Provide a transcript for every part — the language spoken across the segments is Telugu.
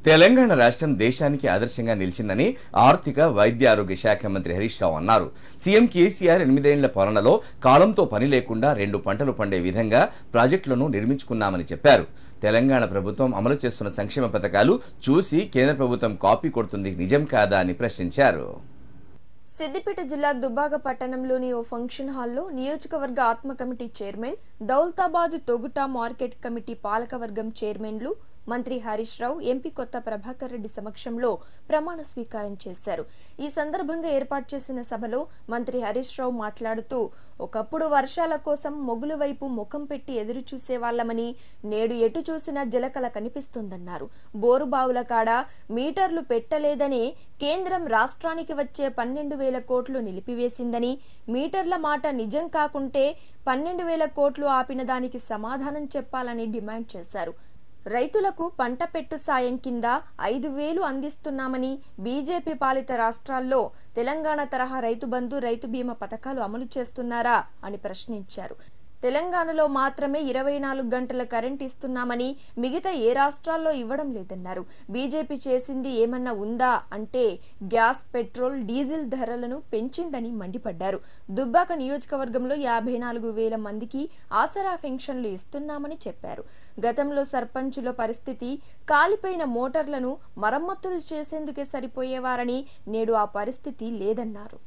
తెలంగాణ రాష్ట్రం దేశానికి ఆదర్శంగా నిలిచిందని ఆర్థిక వైద్య ఆరోగ్య శాఖ మంత్రి హరీష్ రావు అన్నారు సీఎం కేసీఆర్ ఎనిమిదేళ్ల పాలనలో కాలంతో పని లేకుండా రెండు పంటలు పండే విధంగా ప్రాజెక్టులను నిర్మించుకున్నామని చెప్పారు తెలంగాణ ప్రభుత్వం అమలు చేస్తున్న సంక్షేమ పథకాలు చూసి కేంద్ర ప్రభుత్వం కాపీ కొడుతుంది నిజం కాదా అని ప్రశ్నించారు సిద్దిపేట జిల్లా దుబ్బాక పట్టణంలోని ఓ ఫంక్షన్ హాల్లో నియోజకవర్గ ఆత్మ committee chairman Daultabad Toguta market committee పాలకవర్గం చైర్మన్లు మంత్రి హరీష్ రావు ఎంపీ కొత్త ప్రభాకర్ రెడ్డి సమక్షంలో ప్రమాణ స్వీకారం చేశారు ఈ సందర్భంగా ఏర్పాటు చేసిన సభలో మంత్రి హరీష్ రావు మాట్లాడుతూ ఒకప్పుడు వర్షాల కోసం మొగులు వైపు ముఖం పెట్టి ఎదురు చూసేవాళ్లమని నేడు ఎటు చూసినా జలకల కనిపిస్తుందన్నారు బోరుబావుల కాడ మీటర్లు పెట్టలేదనే కేంద్రం రాష్ట్రానికి వచ్చే పన్నెండు వేల కోట్లు నిలిపివేసిందని మీటర్ల మాట నిజం కాకుంటే పన్నెండు వేల కోట్లు ఆపిన దానికి సమాధానం చెప్పాలని డిమాండ్ చేశారు రైతులకు పంట పెట్టు సాయం కింద ఐదు వేలు అందిస్తున్నామని బీజేపీ పాలిత రాష్ట్రాల్లో తెలంగాణ తరహా రైతు బంధు రైతు బీమా పథకాలు అమలు చేస్తున్నారా అని ప్రశ్నించారు తెలంగాణలో మాత్రమే ఇరవై నాలుగు గంటల కరెంట్ ఇస్తున్నామని మిగతా ఏ రాష్ట్రాల్లో ఇవ్వడం లేదన్నారు బీజేపీ చేసింది ఏమన్నా ఉందా అంటే గ్యాస్ పెట్రోల్ డీజిల్ ధరలను పెంచిందని మండిపడ్డారు దుబ్బాక నియోజకవర్గంలో యాభై నాలుగు వేల మందికి ఆసరా పెన్షన్లు ఇస్తున్నామని చెప్పారు గతంలో సర్పంచుల పరిస్థితి కాలిపోయిన మోటార్లను మరమ్మతులు చేసేందుకే సరిపోయేవారని నేడు ఆ పరిస్థితి లేదన్నారు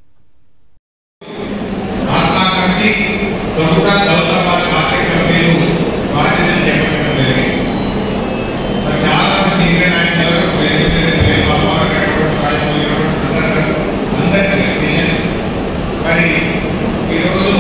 ఆత్మా కమిటీ తొలుత దౌలతాబాద్ మార్కెట్ కమిటీలు బాధ్యత చేపట్టడం జరిగింది మరి చాలా మంది సీనియర్ నాయకులు వేరే వేరే వేరే బాబా గారు, రాజమౌళి గారు, అందరూ అందరికీ విషయం మరి ఈరోజు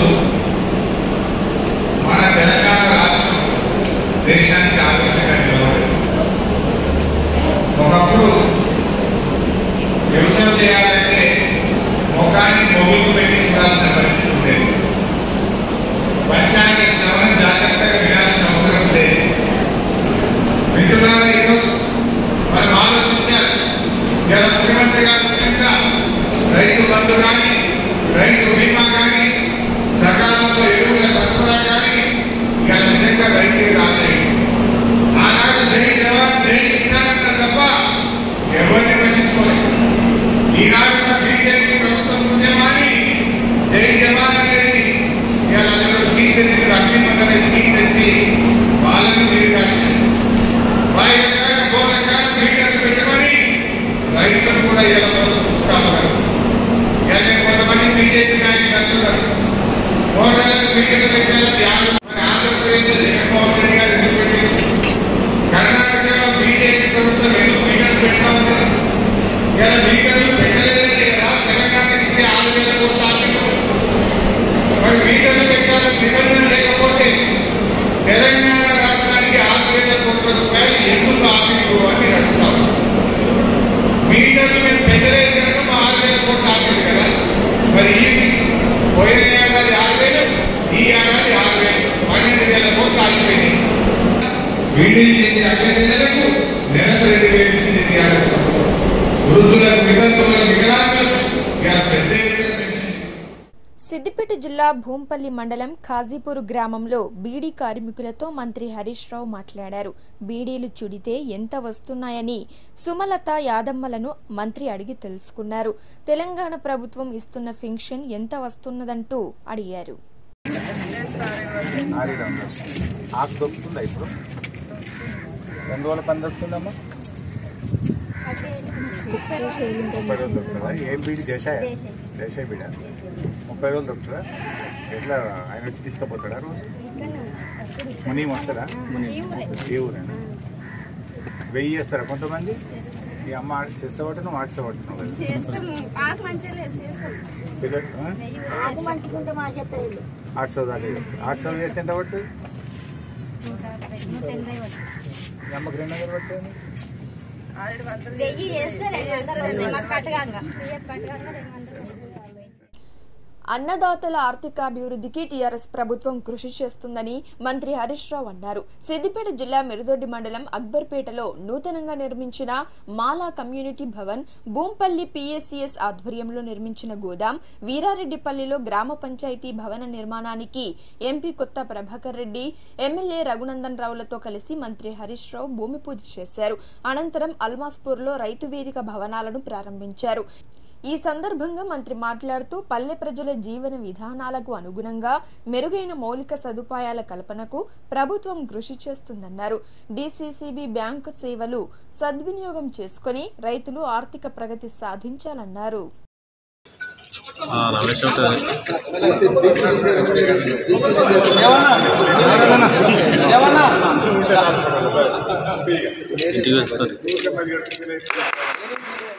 మన తెలంగాణ రాష్ట్రం దేశానికి ఆదర్శంగా నిలబడింది ఒకప్పుడు వ్యవసాయం చేయాలంటే ముఖాన్ని మొగులు పెట్టి చూడాల్సిన పరిస్థితి ఉండేది పంచాంగ శ్రవణం జాగ్రత్తగా వినాల్సిన అవసరం లేదు వింటున్నారా ఈరోజు మనం ఆలోచించాలి ఇలా ముఖ్యమంత్రి గారు వచ్చినాక రైతు బంధు కానీ రైతు బీమా కానీ సకాలంలో ఎరువుల సరఫరా కానీ ఇక నిజంగా రైతుకి రాజయ్యి ఆనాడు జై జవాన్ జై కిసాన్ అంటారు తప్ప ఎవరిని పట్టించుకోలేదు ఈనాడు బీజేపీ ప్రభుత్వం ఉద్యమాన్ని జై జవాన్ అనేది ఇవాళ అందులో స్కీమ్ తెచ్చి అగ్నిపథ్ అనే స్కీమ్ తెచ్చి వాళ్ళని తిరిగాల్సింది వారి రకాల గో రకాల మీటర్లు పెట్టుకొని రైతులు కూడా ఇలా కోసం పుస్తకాలు ఇవాళ కొంతమంది బీజేపీ నాయకులు అంటున్నారు మోటార్లకు మీటర్లు పెట్టాలని ధ్యానం మన ఆంధ్రప్రదేశ్ జగన్మోహన్ రెడ్డి గారు ఎందుకు పెట్టింది కర్ణాటకలో బీజేపీ ప్రభుత్వం ఎందుకు మీటర్లు పెడతా ఉంది ఇలా మీటర్లు పెట్టలేదే కదా తెలంగాణకి ఇచ్చే ఆరు వేల కోట్ల ఆర్థిక మరి మీటర్లు పెట్టాలని నిబంధన లేకపోతే తెలంగాణ రాష్ట్రానికి ఆరు వేల కోట్ల రూపాయలు ఎందుకు ఆపిరు అని మీరు అడుగుతారు మీటర్లు మేము పెట్టలేదు కనుక మా ఆరు వేల కోట్ల ఆపింది కదా మరి ఈ పోయిన ఏడాది ఆరు వేలు ఈ ఏడాది ఆరు వేలు పన్నెండు వేల కోట్లు ఆగిపోయినాయి వీటిని చేసే అభ్యర్థులకు నెలకు రెండు వేలు ఇచ్చింది టీఆర్ఎస్ ప్రభుత్వం వృద్ధులకు వితంతులకు వికలాంగులకు ఇలా పెద్ద ఎత్తున పెన్షన్ ఇస్తుంది. సిద్దిపేట జిల్లా భూంపల్లి మండలం ఖాజీపూర్ గ్రామంలో బీడీ కార్మికులతో మంత్రి హరీష్ రావు మాట్లాడారు బీడీలు చుడితే ఎంత వస్తున్నాయని సుమలత యాదమ్మలను మంత్రి అడిగి తెలుసుకున్నారు తెలంగాణ ప్రభుత్వం ఇస్తున్న పెన్షన్ ఎంత వస్తున్నదంటూ అడిగారు ఆడిగా ఉందా? ఆకు దొరుకుతుందా ఇప్పుడు రెండు రోజుల పని దొరుకుతుందమ్మా ముప్పై రోజులు దొరుకుతుందా ఏం బీడి దేశాయ దేశాయ బీడ ముప్పై రోజులు దొరుకుతుందా ఎట్లా ఆయన వచ్చి తీసుకుపోతాడా రోజు ముని వస్తారా ఏ ఊరేనా వెయ్యి చేస్తారా కొంతమంది ఈ అమ్మ ఆడి చేస్తాబట్టు నువ్వు ఆడిస్తాబట్టున్నావు కదా చేస్తాము ఆకు మంచిగా లేదు చేస్తాం పిల్లలు, ఆ? ఆకు మంచుకుంటే మా చెప్తారు ఆరు సౌ దాకా చేస్తారు ఆరు సౌ చేస్తే ఎంత పడుతుంది ఈ అమ్మకి రెండు వందలు పడుతుంది వెయ్యి చేస్తే రెండు వందలు ఉన్నాయి. మాకు కట్టగాంగా వెయ్యి కట్టగాంగా రెండు వందలు అన్నదాతల ఆర్థికాభివృద్ధికి టీఆర్ఎస్ ప్రభుత్వం కృషి చేస్తుందని మంత్రి హరీష్ రావు అన్నారు సిద్దిపేట జిల్లా మిరుదొడ్డి మండలం అక్బర్పేటలో నూతనంగా నిర్మించిన మాలా కమ్యూనిటీ భవన్ భూంపల్లి పిఎస్సిఎస్ ఆధ్వర్యంలో నిర్మించిన గోదాం వీరారెడ్డిపల్లిలో గ్రామ పంచాయతీ భవన నిర్మాణానికి ఎంపీ కొత్త ప్రభాకర్ రెడ్డి ఎమ్మెల్యే రఘునందన్ రావులతో కలిసి మంత్రి హరీష్ రావు భూమి పూజ చేశారు అనంతరం అల్మాస్పూర్లో రైతు వేదిక భవనాలను ప్రారంభించారు ఈ సందర్భంగా మంత్రి మాట్లాడుతూ పల్లె ప్రజల జీవన విధానాలకు అనుగుణంగా మెరుగైన మౌలిక సదుపాయాల కల్పనకు ప్రభుత్వం కృషి చేస్తుందన్నారు డిసిసిబి బ్యాంకు సేవలు సద్వినియోగం చేసుకుని రైతులు ఆర్థిక ప్రగతి సాధించాలన్నారు రమేష్ ఉంటుంది ఇంటికి వస్తుంది